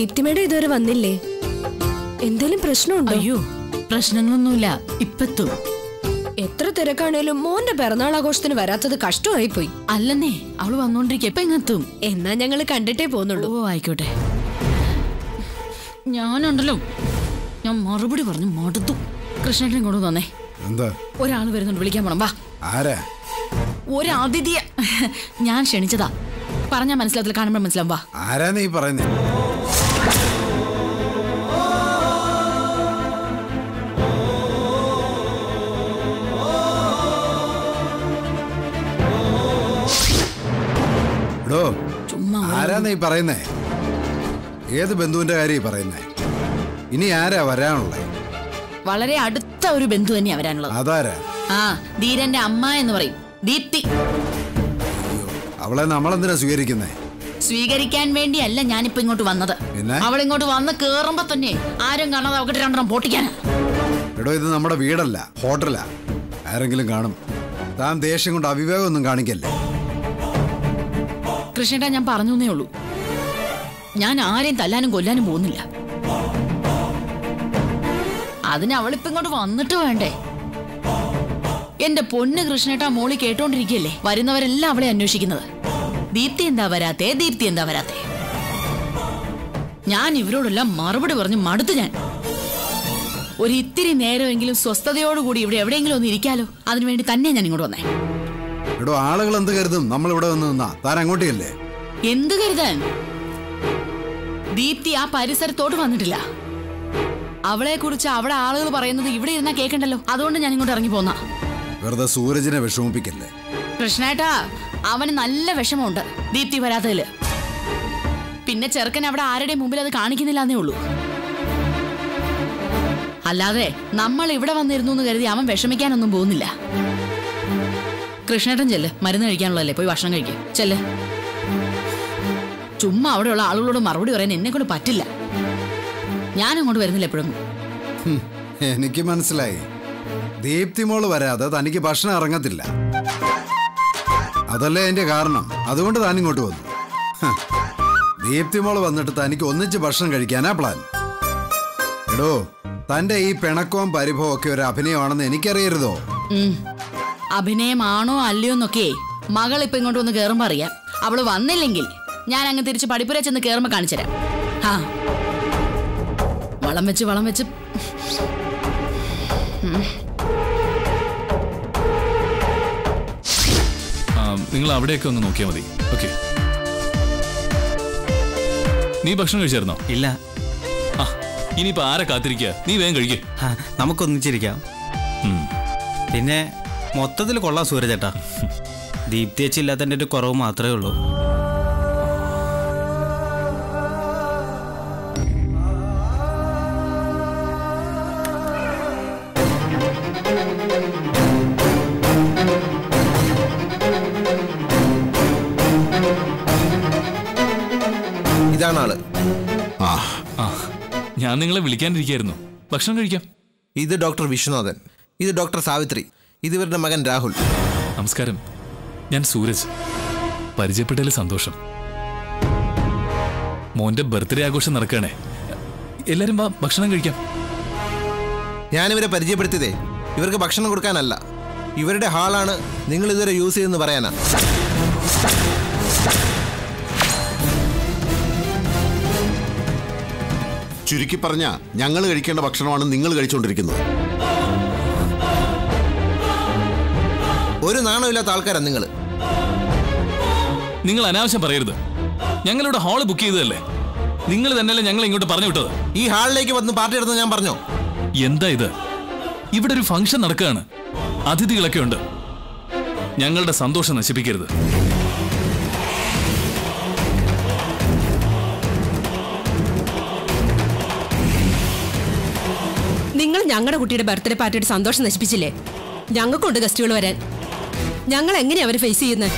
ദീപ്തിമേടെ ഇതുവരെ വന്നില്ലേ എന്തേലും പ്രശ്നമുണ്ടോ അയ്യോ പ്രശ്നങ്ങളൊന്നുമില്ല ഇപ്പത്തും എത്ര തിരക്കാണേലും മോന്റെ പിറന്നാൾ ആഘോഷത്തിന് വരാത്തത് കഷ്ടമായി പോയി അല്ലെന്നേ അവള് വന്നോണ്ടിരിക്കുക എപ്പ ഇങ്ങെത്തും എന്നാ ഞങ്ങള് കണ്ടിട്ടേ പോന്നുള്ളൂ ഓ ആയിക്കോട്ടെ ഞാനുണ്ടല്ലോ ഞാൻ മറുപടി പറഞ്ഞു മടുത്തു കൃഷ്ണേട്ടനെ കൊണ്ട് വന്നേ എന്താ ഒരാൾ വരുന്നുണ്ട് വിളിക്കാൻ പോണം വാ ആരാ ഒരു അതിഥിയെ ഞാൻ ക്ഷണിച്ചതാ പറഞ്ഞാ മനസ്സിലാത്തില്ല കാണുമ്പോൾ മനസ്സിലാവും വാ ആരാ നീ പറയുന്നേ എടോ ചുമ്മാ ആരാ നീ പറയുന്നേ ഏത് ബന്ധുവിന്റെ കാര്യം പറയുന്നേ ഇനി ആരാ വരാനുള്ളേ വളരെ അടുത്ത ഒരു ബന്ധു തന്നെയാ വരാനുള്ളത് അതാരാ ആ ധീരന്റെ അമ്മ എന്ന് പറയും ദീപ്തി അവളെ നമ്മളെന്തിനാ സ്വീകരിക്കുന്നേ സ്വീകരിക്കാൻ വേണ്ടിയല്ല ഞാനിപ്പോ ഇങ്ങോട്ട് വന്നത് പിന്നെ? അവൾ ഇങ്ങോട്ട് വന്ന് കേറുമ്പോ തന്നെ ആരും കാണാതെ അവക്കിട്ട് രണ്ടെണ്ണം പൊട്ടിക്കാനാ എടോ ഇത് നമ്മുടെ വീടല്ല ഹോട്ടലാ ആരെങ്കിലും കാണും താൻ ദേഷ്യം കൊണ്ട് അവിവേകമൊന്നും കാണിക്കല്ലേ കൃഷ്ണേട്ടാ ഞാൻ പറഞ്ഞേ ഉള്ളൂ ഞാൻ ആരെയും തല്ലാനും കൊല്ലാനും പോകുന്നില്ല അതിന് അവളിപ്പോ ഇങ്ങോട്ട് വന്നിട്ട് വേണ്ടേ എന്റെ പൊന്ന് കൃഷ്ണേട്ടാ മോളി കേട്ടോണ്ടിരിക്കല്ലേ വരുന്നവരെല്ലാം അവളെ അന്വേഷിക്കുന്നത് ദീപ്തി എന്താ വരാത്തെ ദീപ്തി എന്താ വരാത്തെ ഞാൻ ഇവരോടെല്ലാം മറുപടി പറഞ്ഞ് മടുത്തു ഞാൻ ഒരു ഇത്തിരി നേരമെങ്കിലും സ്വസ്ഥതയോടുകൂടി ഇവിടെ എവിടെയെങ്കിലും ഒന്ന് ഇരിക്കാലോ അതിനുവേണ്ടി തന്നെ ഞാൻ ഇങ്ങോട്ട് വന്നേ എടോ ആളുകൾ എന്ത് കരുതും നമ്മൾ ഇവിടെ വന്ന് നിന്നാ താൻ അങ്ങോട്ടേയല്ലേ എന്ത് കരുതാൻ ദീപ്തി ആ പരിസരത്തോട്ട് വന്നിട്ടില്ല അവളെ കുറിച്ച് അവിടെ ആളുകൾ പറയുന്നത് ഇവിടെ ഇരുന്നാ കേൾക്കണ്ടല്ലോ അതുകൊണ്ട് ഞാൻ ഇങ്ങോട്ട് ഇറങ്ങി പോന്ന വെറുതെ സൂരജിനെ വിഷമിപ്പിക്കല്ലേ കൃഷ്ണേട്ടാ അവന് നല്ല വിഷമമുണ്ട് ദീപ്തി വരാത്തതില് പിന്നെ ചെറുക്കൻ അവിടെ ആരുടെയും മുമ്പിൽ അത് കാണിക്കുന്നില്ല എന്നേ ഉള്ളൂ അല്ലാതെ നമ്മൾ ഇവിടെ വന്നിരുന്നു എന്ന് കരുതി അവൻ വിഷമിക്കാനൊന്നും പോകുന്നില്ല കൃഷ്ണേട്ടൻ ചെല്ല് മരുന്ന് കഴിക്കാനുള്ളതല്ലേ പോയി ഭക്ഷണം കഴിക്കും ചെല്ല് ചുമ്മാ അവിടെയുള്ള ആളുകളോട് മറുപടി പറയാൻ എന്നെ കൊണ്ട് പറ്റില്ല ഞാൻ അങ്ങോട്ട് വരുന്നില്ല എപ്പോഴും ഹും, എനിക്ക് മനസ്സിലായി ദീപ്തി മോള് വരാതെ തനിക്ക് ഭക്ഷണം ഇറങ്ങത്തില്ല അതല്ലേ അതിന്റെ കാരണം അതുകൊണ്ട് താൻ ഇങ്ങോട്ട് വന്നു ഹ, ദീപ്തി മോള് വന്നിട്ട് തനിക്ക് ഒന്നിച്ച് ഭക്ഷണം കഴിക്കാനാ പ്ലാൻ എടോ തന്റെ ഈ പിണക്കവും പരിഭവവും ഒക്കെ ഒരു അഭിനയമാണെന്ന് എനിക്കറിയരുതോ ഉം. അഭിനയമാണോ അല്ലയോ എന്നൊക്കെ മകൾ ഇപ്പൊ ഇങ്ങോട്ട് വന്ന് കേറുമ്പോ അറിയാം അവള് വന്നില്ലെങ്കിൽ ഞാൻ അങ്ങ് തിരിച്ച് പടിപ്പുര ചെന്ന് കേറുമ്പോ കാണിച്ചുതരാം ആ വളം വെച്ച് വളം വെച്ച് ആ, നിങ്ങൾ അവിടെയൊക്കെ ഒന്ന് നോക്കിയാൽ മതി ഓക്കെ നീ ഭക്ഷണം കഴിച്ചായിരുന്നോ ഇല്ല ആ ഇനിയിപ്പോ ആരെ കാത്തിരിക്കുക നീ വേഗം കഴിക്കേ ആ, നമുക്കൊന്നിച്ചിരിക്കാം പിന്നെ മൊത്തത്തിൽ കൊള്ളാം സൂരജേട്ടാ ദീപ്തി ചേച്ചി ഇല്ലാത്തതിൻ്റെ ഒരു കുറവ് മാത്രമേ ഉള്ളൂ ഇതാണ് ആള് ആ ആ ഞാൻ നിങ്ങളെ വിളിക്കാനിരിക്കായിരുന്നു ഭക്ഷണം കഴിക്കാം ഇത് ഡോക്ടർ വിശ്വനാഥൻ ഇത് ഡോക്ടർ സാവിത്രി ഇത് ഇവരുടെ മകൻ രാഹുൽ നമസ്കാരം ഞാൻ സൂരജ് പരിചയപ്പെട്ടതിൽ സന്തോഷം മോന്റെ ബർത്ത്ഡേ ആഘോഷം നടക്കുകയാണേ എല്ലാരും വാ ഭക്ഷണം കഴിക്കാം ഞാനിവരെ പരിചയപ്പെടുത്തിയതേ ഇവർക്ക് ഭക്ഷണം കൊടുക്കാനല്ല ഇവരുടെ ഹാളാണ് നിങ്ങൾ ഇതുവരെ യൂസ് ചെയ്തെന്ന് പറയാനാ ചുരുക്കി പറഞ്ഞ ഞങ്ങൾ കഴിക്കേണ്ട ഭക്ഷണമാണ് നിങ്ങൾ കഴിച്ചുകൊണ്ടിരിക്കുന്നത് ഒരു നാണമില്ലാത്ത ആൾക്കാരാണ് നിങ്ങൾ നിങ്ങൾ അനാവശ്യം പറയരുത് ഞങ്ങളിവിടെ ഹാള് ബുക്ക് ചെയ്തതല്ലേ നിങ്ങൾ തന്നെയല്ലേ ഞങ്ങൾ ഇങ്ങോട്ട് പറഞ്ഞു വിട്ടത് ഈ ഹാളിലേക്ക് വന്ന് പാർട്ടി എടുത്ത് ഞാൻ പറഞ്ഞോ എന്താ ഇത് ഇവിടെ ഒരു ഫംഗ്ഷൻ നടക്കുകയാണ് അതിഥികളൊക്കെ ഉണ്ട് ഞങ്ങളുടെ സന്തോഷം നശിപ്പിക്കരുത് നിങ്ങൾ ഞങ്ങളുടെ കുട്ടിയുടെ ബർത്ത്ഡേ പാർട്ടിയുടെ സന്തോഷം നശിപ്പിച്ചില്ലേ ഞങ്ങൾക്കുണ്ട് ഗസ്റ്റുകൾ വരാൻ ഞങ്ങൾ എങ്ങനെയാ അവരെ ഫേസ് ചെയ്യുന്നത്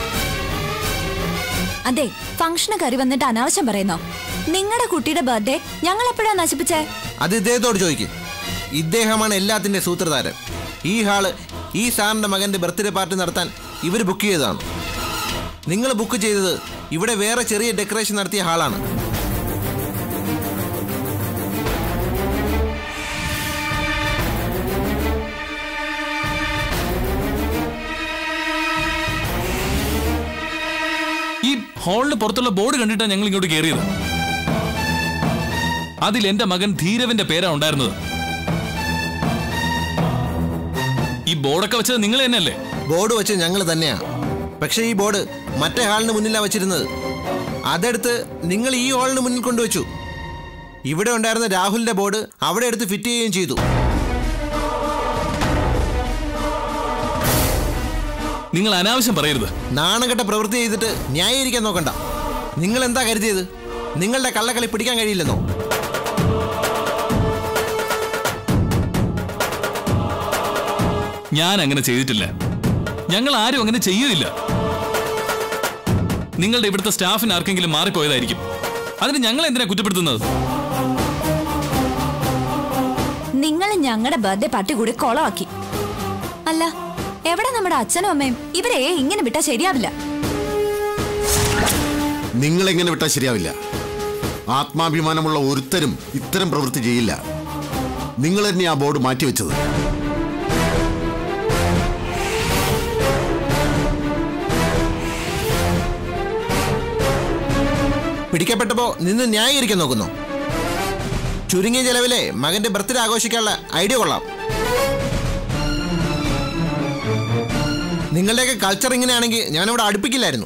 അതെ ഫംഗ്ഷന് കയറി വന്നിട്ട് അനാവശ്യം പറയുന്നോ നിങ്ങളുടെ കുട്ടിയുടെ ബർത്ത്ഡേ ഞങ്ങൾ എപ്പോഴാ നശിപ്പിച്ചേ അത് ഇദ്ദേഹത്തോട് ചോദിക്കും ഇദ്ദേഹമാണ് എല്ലാത്തിന്റെ സൂത്രധാരൻ ഈ ഹാള് ഈ സാറിന്റെ മകന്റെ ബർത്ത്ഡേ പാർട്ടി നടത്താൻ ഇവർ ബുക്ക് ചെയ്തതാണ് നിങ്ങൾ ബുക്ക് ചെയ്തത് ഇവിടെ വേറെ ചെറിയ ഡെക്കറേഷൻ നടത്തിയ ഹാളാണ് ഹാളിന് പുറത്തുള്ള ബോർഡ് കണ്ടിട്ടാണ് ഞങ്ങൾ ഇങ്ങോട്ട് കയറിയത് അതിൽ എന്റെ മകൻ ധീരവിന്റെ പേരാ ഉണ്ടായിരുന്നത് ഈ ബോർഡൊക്കെ വെച്ചത് നിങ്ങൾ തന്നെയല്ലേ ബോർഡ് വെച്ച് ഞങ്ങൾ തന്നെയാ പക്ഷേ ഈ ബോർഡ് മറ്റേ ഹാളിന് മുന്നിലാണ് വെച്ചിരുന്നത് അതെടുത്ത് നിങ്ങൾ ഈ ഹാളിന് മുന്നിൽ കൊണ്ടുവച്ചു ഇവിടെ ഉണ്ടായിരുന്ന രാഹുലിന്റെ ബോർഡ് അവിടെ എടുത്ത് ഫിറ്റ് ചെയ്യുകയും ചെയ്തു നിങ്ങൾ അനാവശ്യം പറയരുത് നാണംകെട്ട പ്രവൃത്തി ചെയ്തിട്ട് ന്യായീകരിക്കാൻ നോക്കണ്ട നിങ്ങൾ എന്താ കരുതിയത് നിങ്ങളുടെ കള്ളക്കളി പിടിക്കാൻ കഴിയില്ലെന്നോ ഞാൻ അങ്ങനെ ചെയ്തിട്ടില്ല ഞങ്ങൾ ആരും അങ്ങനെ ചെയ്യുകയില്ല നിങ്ങളുടെ ഇവിടുത്തെ സ്റ്റാഫിന് ആർക്കെങ്കിലും മാറിപ്പോയതായിരിക്കും അതിന് ഞങ്ങൾ എന്തിനാ കുറ്റപ്പെടുത്തുന്നത് നിങ്ങൾ ഞങ്ങളുടെ ബർത്ത്ഡേ പാർട്ടി കൂടി കൊളമാക്കി അല്ല എവിടെ നമ്മുടെ അച്ഛനും അമ്മയും ഇവരെ ഇങ്ങനെ വിട്ടാ ശരിയാവില്ല നിങ്ങൾ എങ്ങനെ വിട്ടാൽ ശരിയാവില്ല ആത്മാഭിമാനമുള്ള ഒരുത്തരും ഇത്തരം പ്രവൃത്തി ചെയ്യില്ല നിങ്ങൾ തന്നെ ആ ബോർഡ് മാറ്റിവെച്ചത് പിടിക്കപ്പെട്ടപ്പോ നിന്ന് ന്യായീകരിക്കാൻ നോക്കുന്നു ചുരുങ്ങിയ ചെലവിലെ മകന്റെ ബർത്ത്ഡേ ആഘോഷിക്കാനുള്ള ഐഡിയ കൊള്ളാം നിങ്ങളുടെയൊക്കെ കൾച്ചർ ഇങ്ങനെയാണെങ്കിൽ ഞാനിവിടെ അടുപ്പിക്കില്ലായിരുന്നു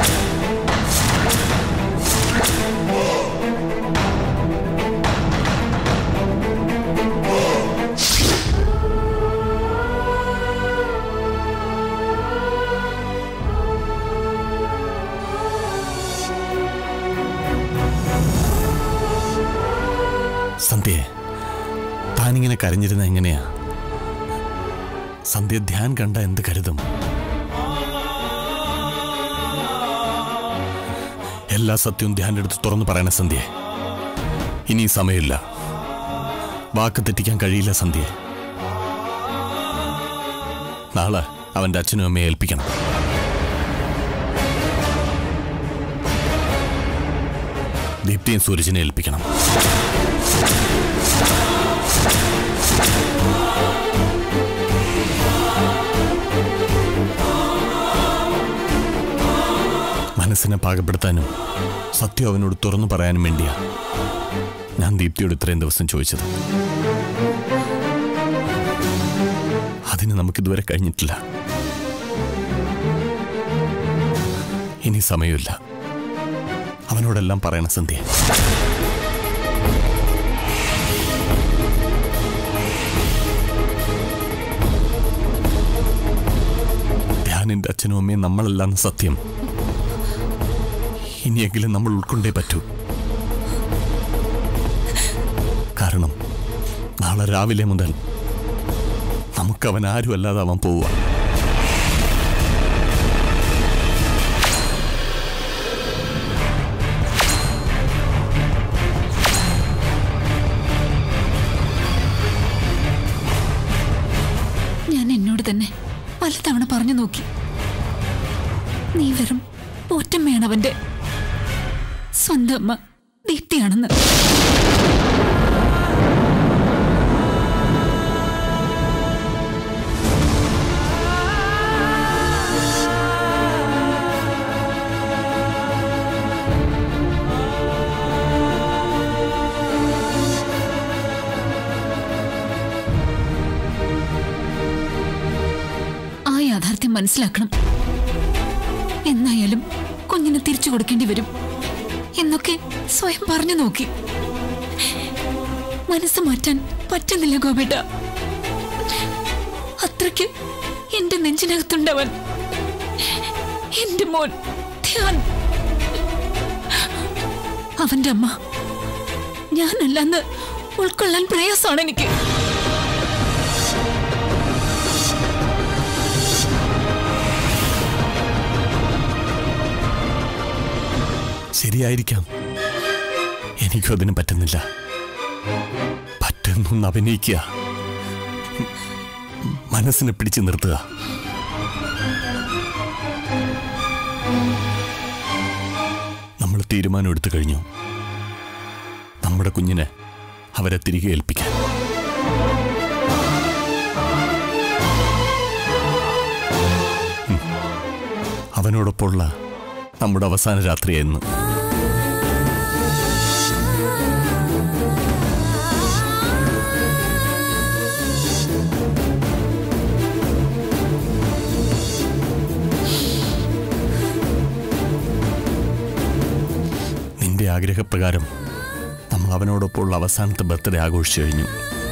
സന്ധ്യയെ താനിങ്ങനെ കരഞ്ഞിരുന്ന എങ്ങനെയാ സന്ധ്യ ധ്യാൻ കണ്ട എന്ത് കരുതും എല്ലാ സത്യവും ധ്യാൻ എടുത്ത് തുറന്നു പറയണ സന്ധ്യ ഇനി സമയമില്ല വാക്ക് തെറ്റിക്കാൻ കഴിയില്ല സന്ധ്യ നാളെ അവന്റെ അച്ഛനും അമ്മയെ ഏൽപ്പിക്കണം ദീപ്തിയും സൂരജിനെ ഏൽപ്പിക്കണം മനസ്സിനെ പാകപ്പെടുത്താനും സത്യം അവനോട് തുറന്നു പറയാനും വേണ്ടിയാ ഞാൻ ദീപ്തിയോട് ഇത്രയും ദിവസം ചോദിച്ചത് അതിന് നമുക്കിതുവരെ കഴിഞ്ഞിട്ടില്ല ഇനി സമയമില്ല അവനോടെല്ലാം പറയണ സന്ധ്യ ധ്യാനിന്റെ അച്ഛനും അമ്മയും നമ്മളല്ലാന്ന് സത്യം ഇനിയെങ്കിലും നമ്മൾ ഉൾക്കൊണ്ടേ പറ്റൂ കാരണം നാളെ രാവിലെ മുതൽ നമുക്കവൻ ആരും അല്ലാതെ അവൻ പോവുക ഞാൻ എന്നോട് തന്നെ പലതവണ പറഞ്ഞു നോക്കി നീ വെറും പോറ്റമ്മയാണവന്റെ സ്വന്തം അമ്മ ദീപ്തിയാണെന്ന് ആ യാഥാർത്ഥ്യം മനസ്സിലാക്കണം എന്നായാലും കുഞ്ഞിന് തിരിച്ചു കൊടുക്കേണ്ടി വരും എന്നൊക്കെ സ്വയം പറഞ്ഞു നോക്കി മനസ്സ് മാറ്റാൻ പറ്റുന്നില്ല ഗോപേട്ട അത്രയ്ക്ക് എന്റെ നെഞ്ചിനകത്തുണ്ടവൻ എന്റെ മോൻ ധ്യാൻ അവന്റെ അമ്മ ഞാനല്ലെന്ന് ഉൾക്കൊള്ളാൻ പ്രയാസമാണ് എനിക്ക് ശരിയായിരിക്കാം എനിക്കും അതിന് പറ്റുന്നില്ല പറ്റുന്നൊന്ന് അഭിനയിക്കുക മനസ്സിനെ പിടിച്ചു നിർത്തുക നമ്മൾ തീരുമാനം എടുത്തു കഴിഞ്ഞു നമ്മുടെ കുഞ്ഞിനെ അവരെ തിരികെ ഏൽപ്പിക്കാൻ ഉം. അവനോടൊപ്പമുള്ള നമ്മുടെ അവസാന രാത്രിയായിരുന്നു നിന്റെ ആഗ്രഹപ്രകാരം നമ്മൾ അവനോടൊപ്പമുള്ള അവസാനത്തെ ബർത്ത്ഡേ ആഘോഷിച്ചു കഴിഞ്ഞു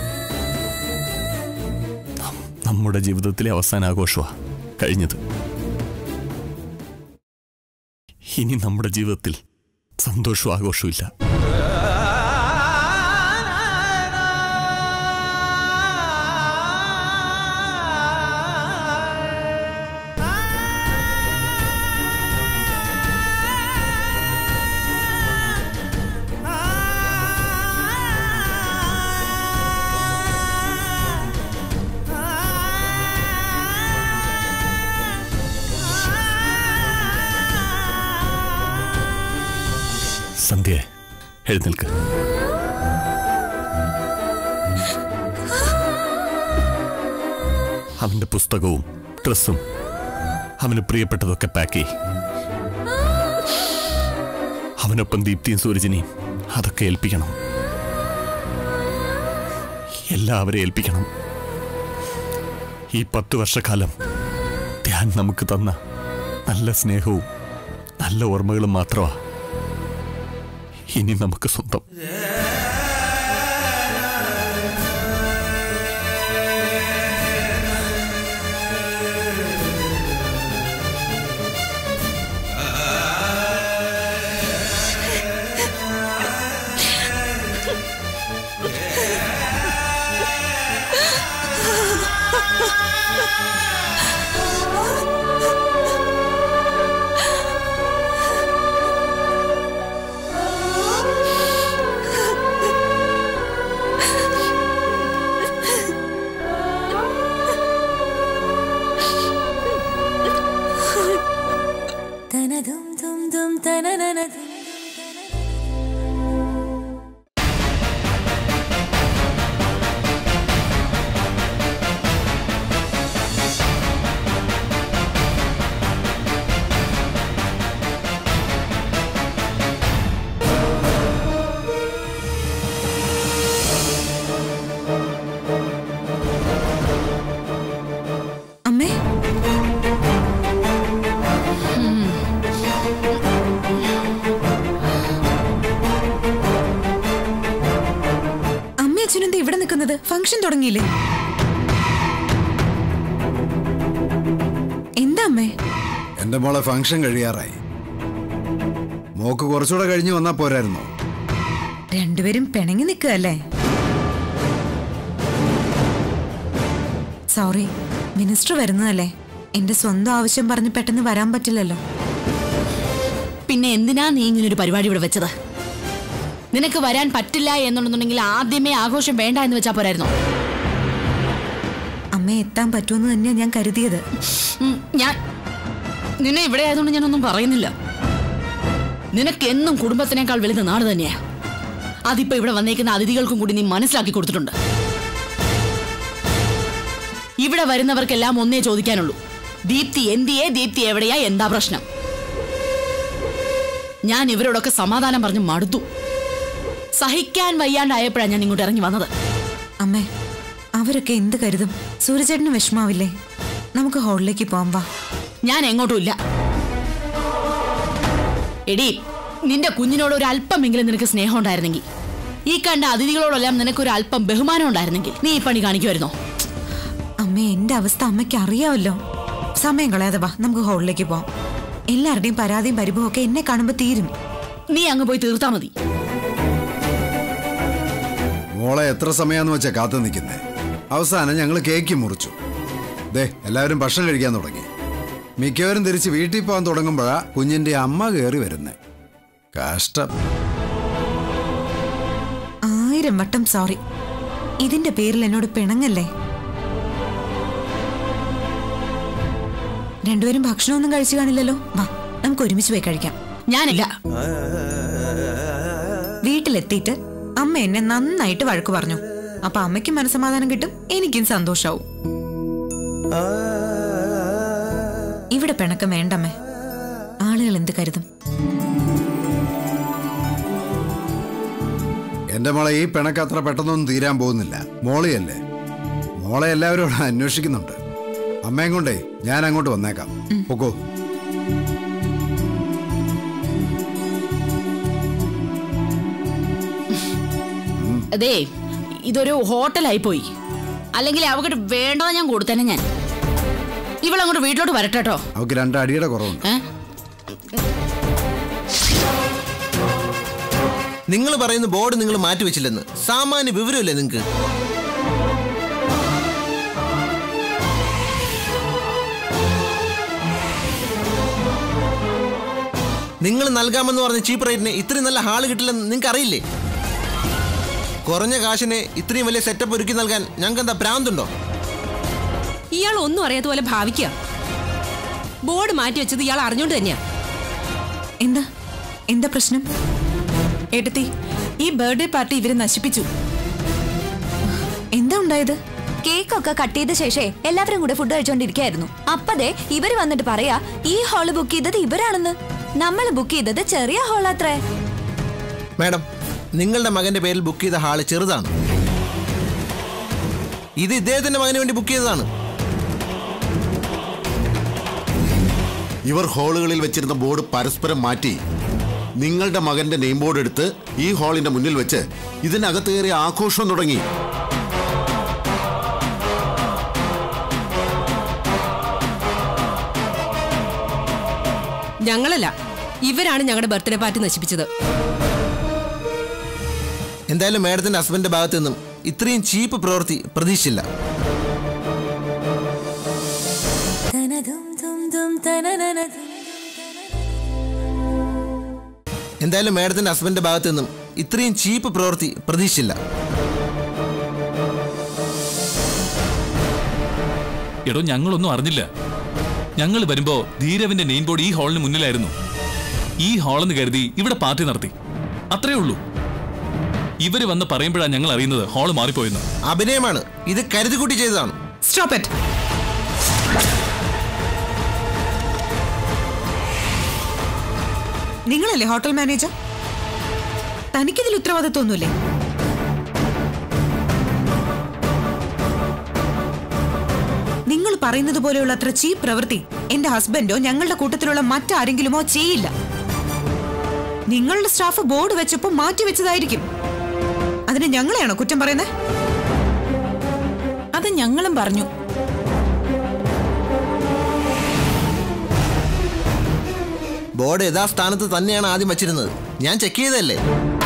നം- നമ്മുടെ ജീവിതത്തിലെ അവസാന ആഘോഷമാണ് കഴിഞ്ഞത് ഇനി നമ്മുടെ ജീവിതത്തിൽ സന്തോഷവും ആഘോഷവും ഇല്ല സന്ധ്യ എഴുന്നേൽക്ക് അവന്റെ പുസ്തകവും ഡ്രസ്സും അവന് പ്രിയപ്പെട്ടതൊക്കെ പാക്ക് ചെയ് അവനൊപ്പം ദീപ്തിയും സൂരജിനെയും അതൊക്കെ ഏൽപ്പിക്കണം എല്ലാവരെ ഏൽപ്പിക്കണം ഈ പത്ത് വർഷക്കാലം ധ്യാൻ നമുക്ക് തന്ന നല്ല സ്നേഹവും നല്ല ഓർമ്മകളും മാത്രമാ ഇനി നമുക്ക് സ്വന്തം അമ്മേ അമ്മ അച്ഛനെന്താ ഇവിടെ നിൽക്കുന്നത് ഫംഗ്ഷൻ തുടങ്ങിയില്ലേ എന്താ അമ്മേ എന്റെ മോളെ ഫംഗ്ഷൻ കഴിയാറായി മോക്ക് കുറച്ചുകൂടെ കഴിഞ്ഞ് വന്നാ പോരായിരുന്നോ രണ്ടുപേരും പിണങ്ങി നിൽക്കുകയല്ലേ സോറി മിനിസ്റ്റർ വരുന്നതല്ലേ എന്റെ സ്വന്തം ആവശ്യം പറഞ്ഞ് പെട്ടെന്ന് വരാൻ പറ്റില്ലല്ലോ പിന്നെ എന്തിനാ നീ ഇങ്ങനെ ഒരു പരിപാടി ഇവിടെ വെച്ചത് നിനക്ക് വരാൻ പറ്റില്ല എന്നുണ്ടെന്നുണ്ടെങ്കിൽ ആദ്യമേ ആഘോഷം വേണ്ട എന്ന് വെച്ചാ പോരായിരുന്നോ അമ്മ എത്താൻ പറ്റുമെന്ന് തന്നെയാ ഞാൻ കരുതിയത് ഉം, ഞാൻ നിന്നെ ഇവിടെ ആയതുകൊണ്ട് ഞാനൊന്നും പറയുന്നില്ല നിനക്ക് എന്നും കുടുംബത്തിനേക്കാൾ വലുത് നാട് തന്നെയാ അതിപ്പോ ഇവിടെ വന്നേക്കുന്ന അതിഥികൾക്കും കൂടി നീ മനസ്സിലാക്കി കൊടുത്തിട്ടുണ്ട് ഇവിടെ വരുന്നവർക്കെല്ലാം ഒന്നേ ചോദിക്കാനുള്ളൂ ദീപ്തി എന്തിയേ ദീപ്തി എവിടെയാ എന്താ പ്രശ്നം ഞാൻ ഇവരോടൊക്കെ സമാധാനം പറഞ്ഞ് മടുത്തു സഹിക്കാൻ വയ്യാണ്ടായപ്പോഴാണ് ഞാൻ ഇങ്ങോട്ട് ഇറങ്ങി വന്നത് അമ്മേ അവരൊക്കെ എന്ത് കരുതും സൂര്യചേട്ടന് വിഷമാവില്ലേ നമുക്ക് ഹോളിലേക്ക് പോകാം വാ ഞാൻ എങ്ങോട്ടും ഇല്ല എടി നിന്റെ കുഞ്ഞിനോട് ഒരു അല്പമെങ്കിലും നിനക്ക് സ്നേഹം ഉണ്ടായിരുന്നെങ്കിൽ ഈ കണ്ട അതിഥികളോടെല്ലാം നിനക്കൊരു അല്പം ബഹുമാനം ഉണ്ടായിരുന്നെങ്കിൽ നീ ഈ പണി കാണിക്കുമായിരുന്നോ അമ്മേ എന്റെ അവസ്ഥ അമ്മയ്ക്ക് അറിയാമല്ലോ സമയം കളയാതെ വാ നമുക്ക് ഹോളിലേക്ക് പോവാം എല്ലാവരുടെയും പരാതിയും പരിഭവം ഒക്കെ എന്നെ കാണുമ്പോ തീരും നീ അങ്ങ് പോയി തീർത്താ മതി മോളെ എത്ര സമയാന്ന് വെച്ചാ കാത്തു നിൽക്കുന്നേ അവസാനം ഞങ്ങൾ കേക്ക് മുറിച്ചു ദേ എല്ലാവരും ഭക്ഷണം കഴിക്കാൻ തുടങ്ങി മിക്കവരും തിരിച്ച് വീട്ടിൽ പോകാൻ തുടങ്ങുമ്പോഴാ കുഞ്ഞിന്റെ അമ്മ കയറി വരുന്നേ കഷ്ടം ആയിരം വട്ടം സോറി ഇതിന്റെ പേരിൽ എന്നോട് പിണങ്ങല്ലേ രണ്ടുപേരും ഭക്ഷണമൊന്നും കഴിച്ചു കാണില്ലല്ലോ വാ നമുക്ക് ഒരുമിച്ച് പോയി കഴിക്കാം ഞാനില്ല വീട്ടിലെത്തിയിട്ട് അമ്മ എന്നെ നന്നായിട്ട് വഴക്ക് പറഞ്ഞു അപ്പൊ അമ്മയ്ക്ക് മനസമാധാനം കിട്ടും എനിക്കും സന്തോഷാവും ഇവിടെ പിണക്കം വേണ്ടമ്മേ ആള് ആളുകൾ എന്ത് കരുതും എന്റെ മോളെ ഈ പിണക്ക് അത്ര പെട്ടെന്നൊന്നും തീരാൻ പോകുന്നില്ല മോളിയല്ലേ മോളെ എല്ലാവരും ഇവിടെ അന്വേഷിക്കുന്നുണ്ട് അമ്മയും കൊണ്ടേ ഞാൻ അങ്ങോട്ട് വന്നേക്കാം പൊക്കോ അതേ ഇതൊരു ഹോട്ടലായി പോയി അല്ലെങ്കിൽ അവർക്ക് വേണ്ടതാ ഞാൻ കൊടുത്തേനെ ഞാൻ ഇവളങ്ങോട്ട് വീട്ടിലോട്ട് വരട്ടെ കേട്ടോ അവക്ക് രണ്ട് അടിയുടെ കുറവുണ്ട് ഏ നിങ്ങൾ പറയുന്ന ബോർഡ് നിങ്ങൾ മാറ്റിവെച്ചില്ലെന്ന് സാമാന്യ വിവരമില്ലേ നിങ്ങൾക്ക് നിങ്ങൾ നൽകാമെന്ന് പറഞ്ഞ ചീപ്പ് റേറ്റിന് ഇത്രയും നല്ല ഹാള് കിട്ടില്ലെന്ന് നിങ്ങൾക്ക് അറിയില്ലേ കുറഞ്ഞ കാശിന് ഇത്രയും വലിയ സെറ്റപ്പ് ഒരുക്കി നൽകാൻ ഞങ്ങൾക്ക് എന്താ ഭ്രാന്തുണ്ടോ ഇയാൾ ഒന്നും അറിയാത്ത പോലെ ഭാവിക്കുക ബോർഡ് മാറ്റി വെച്ചത് ഇയാൾ അറിഞ്ഞോണ്ട് തന്നെയാ എന്താ എന്താ പ്രശ്നം ഏട്ടത്തി ഈ ബർത്ത്ഡേ പാർട്ടി ഇവര് നശിപ്പിച്ചു എന്താ ഉണ്ടായത് കേക്കൊക്കെ കട്ട് ചെയ്ത ശേഷേ എല്ലാവരും കൂടെ ഫുഡ് കഴിച്ചോണ്ടിരിക്കായിരുന്നു അപ്പതേ ഇവര് വന്നിട്ട് പറയാ ഈ ഹാള് ബുക്ക് ചെയ്തത് ഇവരാണെന്ന് നമ്മൾ ബുക്ക് ചെയ്തത് ചെറിയ ഹാളാത്രേ മാഡം നിങ്ങളുടെ മകന്റെ പേരിൽ ബുക്ക് ചെയ്ത ഹാള് ചെറുതാണ് ഇത് ഇദ്ദേഹത്തിന്റെ മകന് വേണ്ടി ബുക്ക് ചെയ്തതാണ് ഇവർ ഹാളുകളിൽ വെച്ചിരുന്ന ബോർഡ് പരസ്പരം മാറ്റി നിങ്ങളുടെ മകന്റെ നെയിം ബോർഡ് എടുത്ത് ഈ ഹാളിന്റെ മുന്നിൽ വെച്ച് ഇതിനകത്ത് കയറി ആഘോഷം തുടങ്ങി ഞങ്ങളല്ല ഇവരാണ് ഞങ്ങളുടെ ബർത്ത്ഡേ പാർട്ടി നശിപ്പിച്ചത് എന്തായാലും മാഡത്തിന്റെ ഹസ്ബൻഡിന്റെ ഭാഗത്തു നിന്നും ഇത്രയും ചീപ്പ് പ്രവൃത്തി പ്രതീക്ഷിച്ചില്ല എന്തായാലും മാഡത്തിന്റെ ഹസ്ബൻഡിന്റെ ഭാഗത്തു നിന്നും ഇത്രയും ചീപ്പ് പ്രവൃത്തി പ്രതീക്ഷിച്ചില്ല എടോ ഞങ്ങളൊന്നും അറിഞ്ഞില്ല ഞങ്ങൾ വരുമ്പോ ധീരവിന്റെ നെയിം ബോർഡ് ഈ ഹാളിന് മുന്നിലായിരുന്നു ഈ ഹാളെന്ന് കരുതി ഇവിടെ പാർട്ടി നടത്തി അത്രേ ഉള്ളൂ ഇവര് വന്ന് പറയുമ്പോഴാണ് ഞങ്ങൾ അറിയുന്നത് ഹാള് മാറിപ്പോയെന്ന് അഭിനയമാണ് ഇത് കരുതിക്കൂട്ടി ചെയ്തതാണ് സ്റ്റോപ്പ് ഇറ്റ് നിങ്ങളല്ലേ ഹോട്ടൽ മാനേജർ തനിക്കിതിൽ ഉത്തരവാദിത്വമൊന്നുമില്ലേ നിങ്ങൾ പറയുന്നത് പോലെയുള്ള അത്ര ചീപ്പ് പ്രവൃത്തി എന്റെ ഹസ്ബൻഡോ ഞങ്ങളുടെ കൂട്ടത്തിലുള്ള മറ്റാരെങ്കിലുമോ ചെയ്യില്ല നിങ്ങളുടെ സ്റ്റാഫ് ബോർഡ് വെച്ചപ്പോ മാറ്റി വെച്ചതായിരിക്കും അതിന് ഞങ്ങളെയാണോ കുറ്റം പറയുന്നത് അത് ഞങ്ങളും പറഞ്ഞു ബോർഡ് യഥാസ്ഥാനത്ത് തന്നെയാണ് ആദ്യം വച്ചിരുന്നത് ഞാൻ ചെക്ക് ചെയ്തതല്ലേ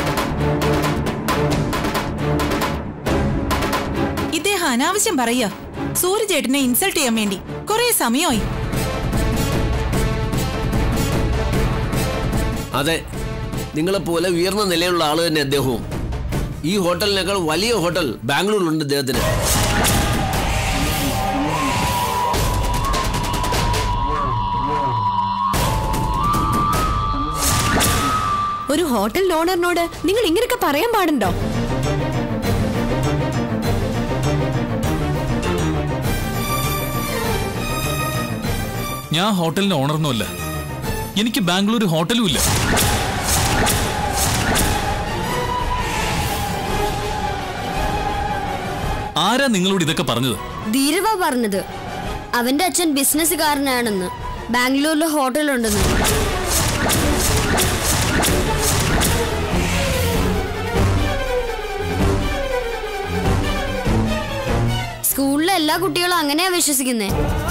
ഇദ്ദേഹം അനാവശ്യം പറയുക സൂര്യചേട്ടനെ ഇൻസൾട്ട് ചെയ്യാൻ വേണ്ടി കുറെ സമയമായി അതെ നിങ്ങളെപ്പോലെ ഉയർന്ന നിലയിലുള്ള ആള് തന്നെ അദ്ദേഹവും ഈ ഹോട്ടലിനേക്കാൾ വലിയ ഹോട്ടൽ ബാംഗ്ലൂരിലുണ്ട് അദ്ദേഹത്തിന് ഒരു ഹോട്ടൽ ഓണറിനോട് നിങ്ങൾ ഇങ്ങനെയൊക്കെ പറയാൻ പാടുണ്ടോ ഞാൻ ഹോട്ടലിന്റെ ഓണറൊന്നുമല്ല എനിക്ക് ബാംഗ്ലൂർ ഹോട്ടലും ഇല്ല ആരാ നിങ്ങളോട് ഇതൊക്കെ പറഞ്ഞത് ധീരവ പറഞ്ഞത് അവന്റെ അച്ഛൻ ബിസിനസ്സുകാരനാണെന്ന് ബാംഗ്ലൂരിൽ ഹോട്ടലുണ്ടെന്ന് സ്കൂളിലെ എല്ലാ കുട്ടികളും അങ്ങനെയാ വിശ്വസിക്കുന്നേ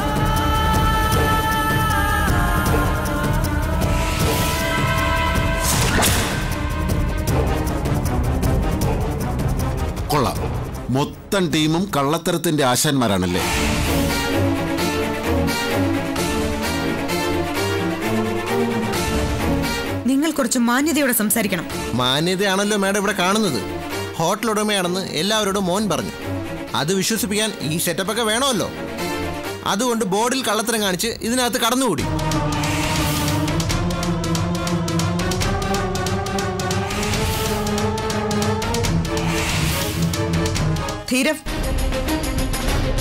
കൊള്ളാം മൊത്തം ടീമും കള്ളത്തരത്തിന്റെ ആശാന്മാരാണല്ലേ നിങ്ങൾ കുറച്ച് മാന്യതയോടെ സംസാരിക്കണം മാന്യതയാണല്ലോ മാഡം ഇവിടെ കാണുന്നത് ഹോട്ടൽ ഉടമയാണെന്ന് എല്ലാവരോടും മോൻ പറഞ്ഞു അത് വിശ്വസിപ്പിക്കാൻ ഈ സെറ്റപ്പൊക്കെ വേണമല്ലോ അതുകൊണ്ട് ബോർഡിൽ കള്ളത്തരം കാണിച്ച് ഇതിനകത്ത് കടന്നുകൂടി ധീരവ്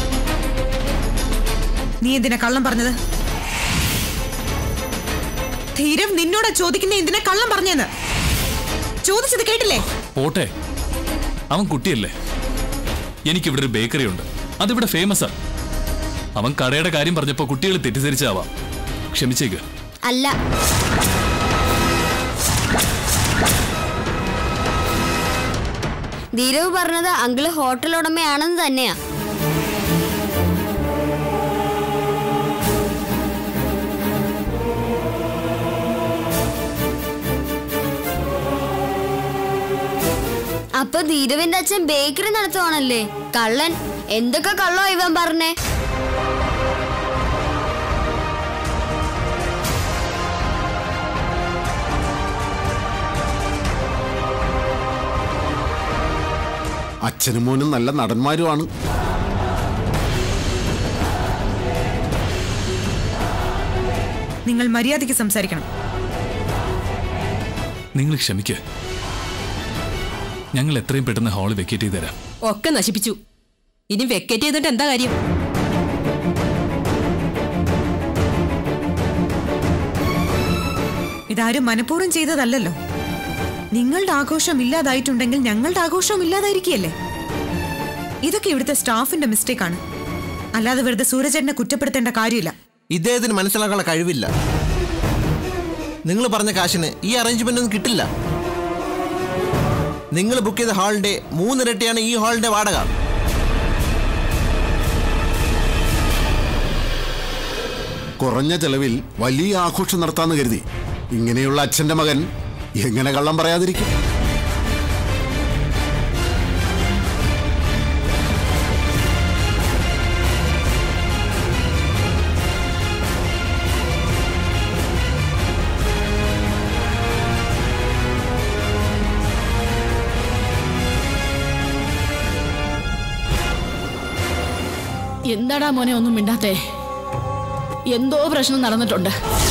നീ എന്തിനാ കള്ളം പറഞ്ഞത് ധീരം നിന്നോടാ ചോദിക്കുന്ന എന്തിനാ കള്ളം പറഞ്ഞെന്ന് ചോദിച്ചത് കേട്ടില്ലേ പോട്ടെ അവൻ കുട്ടിയല്ലേ എനിക്കിവിടെ ഒരു ബേക്കറി ഉണ്ട് അതിവിടെ ഫേമസാ അവൻ കടയുടെ കാര്യം പറഞ്ഞപ്പോ കുട്ടികൾ തെറ്റിദ്ധരിച്ചാവാം ക്ഷമിച്ചേക്ക് അല്ല ധീരവ് പറഞ്ഞത് അങ്കിള് ഹോട്ടൽ ഉടമയാണെന്ന് തന്നെയാ അപ്പൊ ധീരവിന്റെ അച്ഛൻ ബേക്കറി നടത്തുവാണല്ലേ കള്ളൻ എന്തൊക്കെ കള്ളോ ഇവൻ പറഞ്ഞേ അച്ഛനും മോനും നല്ല നടന്മാരുമാണ് നിങ്ങൾ മര്യാദയ്ക്ക് സംസാരിക്കണം നിങ്ങൾ ക്ഷമിക്ക് ഞങ്ങൾ എത്രയും പെട്ടെന്ന് ഹാള് വെക്കേറ്റ് ചെയ്ത് തരാം ഒക്കെ നശിപ്പിച്ചു ഇനി വെക്കറ്റ് ചെയ്തിട്ട് എന്താ കാര്യം ഇതാരും മനഃപൂർവ്വം ചെയ്തതല്ലല്ലോ നിങ്ങളുടെ ആഘോഷം ഇല്ലാതായിട്ടുണ്ടെങ്കിൽ ഞങ്ങളുടെ ആഘോഷവും ഇല്ലാതായിരിക്കുകയല്ലേ ഇതൊക്കെ ഇവിടുത്തെ സ്റ്റാഫിന്റെ മിസ്റ്റേക്ക് ആണ് അല്ലാതെ വെറുതെ സൂരജേട്ടനെ കുറ്റപ്പെടുത്തേണ്ട കാര്യമില്ല ഇദ്ദേഹത്തിന് മനസ്സിലാക്കാനുള്ള കഴിവില്ല നിങ്ങൾ പറഞ്ഞ കാശിന് ഈ അറേഞ്ച്മെന്റ് ഒന്നും കിട്ടില്ല നിങ്ങൾ ബുക്ക് ചെയ്ത ഹാളിന്റെ മൂന്നിരട്ടിയാണ് ഈ ഹാളിന്റെ വാടക കുറഞ്ഞ ചെലവിൽ വലിയ ആഘോഷം നടത്താന്ന് കരുതി ഇങ്ങനെയുള്ള അച്ഛന്റെ മകൻ എങ്ങനെ കള്ളം പറയാതിരിക്കും എന്താടാ മോനെ ഒന്നും മിണ്ടാത്തേ എന്തോ പ്രശ്നം നടന്നിട്ടുണ്ട്